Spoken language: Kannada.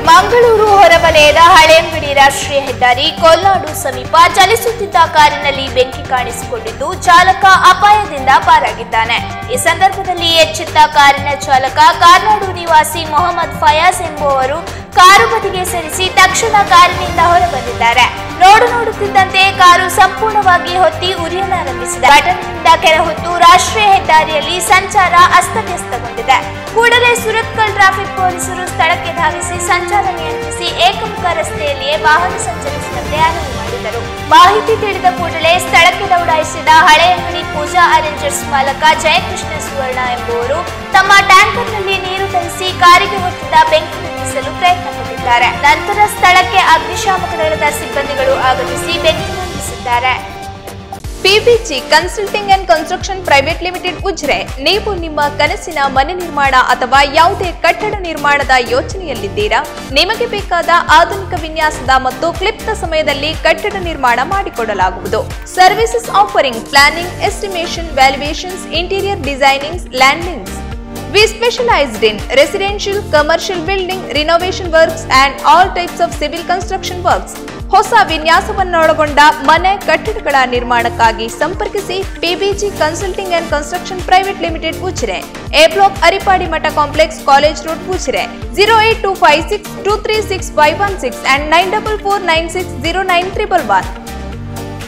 ಮಂಗಳೂರು ಹೊರವಲಯದ ಹಳೆಯಂಗಡಿ ರಾಷ್ಟ್ರೀಯ ಹೆದ್ದಾರಿ ಕೊಲ್ಲಾಡು ಸಮೀಪ ಚಲಿಸುತ್ತಿದ್ದ ಕಾರಿನಲ್ಲಿ ಬೆಂಕಿ ಕಾಣಿಸಿಕೊಂಡಿದ್ದು ಚಾಲಕ ಅಪಾಯದಿಂದ ಪಾರಾಗಿದ್ದಾನೆ ಈ ಸಂದರ್ಭದಲ್ಲಿ ಎಚ್ಚೆತ್ತ ಕಾರಿನ ಚಾಲಕ ಕಾರ್ನಾಡು ನಿವಾಸಿ ಮೊಹಮ್ಮದ್ ಫಯಾಜ್ ಎಂಬುವರು ಕಾರು ಬದಿಗೆ ಸರಿಸಿ ತಕ್ಷಣ ಕಾರಿನಿಂದ ಹೊರಬಂದಿದ್ದಾರೆ ನೋಡು ನೋಡುತ್ತಿದ್ದಂತೆ ಕಾರು ಸಂಪೂರ್ಣವಾಗಿ ಹೊತ್ತಿ ಉರಿಯಲಾರಂಭಿಸಿದೆ ಘಟನೆಯಿಂದ ಕೆಲ ಹೊತ್ತು ರಾಷ್ಟ್ರೀಯ ಹೆದ್ದಾರಿಯಲ್ಲಿ ಸಂಚಾರ ಅಸ್ತವ್ಯಸ್ತಗೊಂಡಿದೆ ಕೂಡಲೇ ಸುರತ್ಕಲ್ ಟ್ರಾಫಿಕ್ ಪೊಲೀಸರು ಸ್ಥಳಕ್ಕೆ ಧಾವಿಸಿ ಸಂಚಾರ ನಿಯಂತ್ರಿಸಿ ಏಕಮುಖ ರಸ್ತೆಯಲ್ಲಿಯೇ ವಾಹನ ಸಂಚರಿಸುವಂತೆ ಅನುವು ಮಾಡಿದರು ಮಾಹಿತಿ ತಿಳಿದ ಕೂಡಲೇ ಸ್ಥಳಕ್ಕೆ ದೌಡಾಯಿಸಿದ ಹಳೆಯಂಗಡಿ ಪೂಜಾ ಅರೇಂಜರ್ಸ್ ಮಾಲಕ ಜಯಕೃಷ್ಣ ಸುವರ್ಣ ಎಂಬುವರು ತಮ್ಮ ಟ್ಯಾಂಕರ್ನಲ್ಲಿ ನೀರು ತರಿಸಿ ಕಾರಿಗೆ ಹೊತ್ತಿದ್ದ ಬೆಂಕಿ ನಂದಿಸಲು ಪ್ರಯತ್ನ ಪಟ್ಟಿದ್ದಾರೆ ನಂತರ ಸ್ಥಳಕ್ಕೆ ಅಗ್ನಿಶಾಮಕ ದಳದ ಸಿಬ್ಬಂದಿಗಳು ಆಗಮಿಸಿ ಬೆಂಕಿ ನಂದಿಸಿದ್ದಾರೆ PBG consulting and construction private limited Ujire ನೀವು ನಿಮ್ಮ ಕನಸಿನ ಮನೆ ನಿರ್ಮಾಣ ಅಥವಾ ಯಾವುದೇ ಕಟ್ಟಡ ನಿರ್ಮಾಣದ ಯೋಚನೆಯಲ್ಲಿದ್ದೀರಾ ನಿಮಗೆ ಬೇಕಾದ ಆಧುನಿಕ ವಿನ್ಯಾಸದ ಮತ್ತು ಕ್ಲಿಪ್ತ ಸಮಯದಲ್ಲಿ ಕಟ್ಟಡ ನಿರ್ಮಾಣ ಮಾಡಿಕೊಡಲಾಗುವುದು services offering planning estimation valuations interior designings landings We specialized in residential, commercial building, renovation works and all types of civil construction works. ಹೊಸ ವಿನ್ಯಾಸವನ್ನೊಳಗೊಂಡ ಮನೆ ಕಟ್ಟಡಗಳ ನಿರ್ಮಾಣಕ್ಕಾಗಿ ಸಂಪರ್ಕಿಸಿ PBG consulting and construction private limited Ujire A block Aripadi Mutt complex college road Ujire zero eight two five six two three six five one six and nine double four nine six zero nine triple one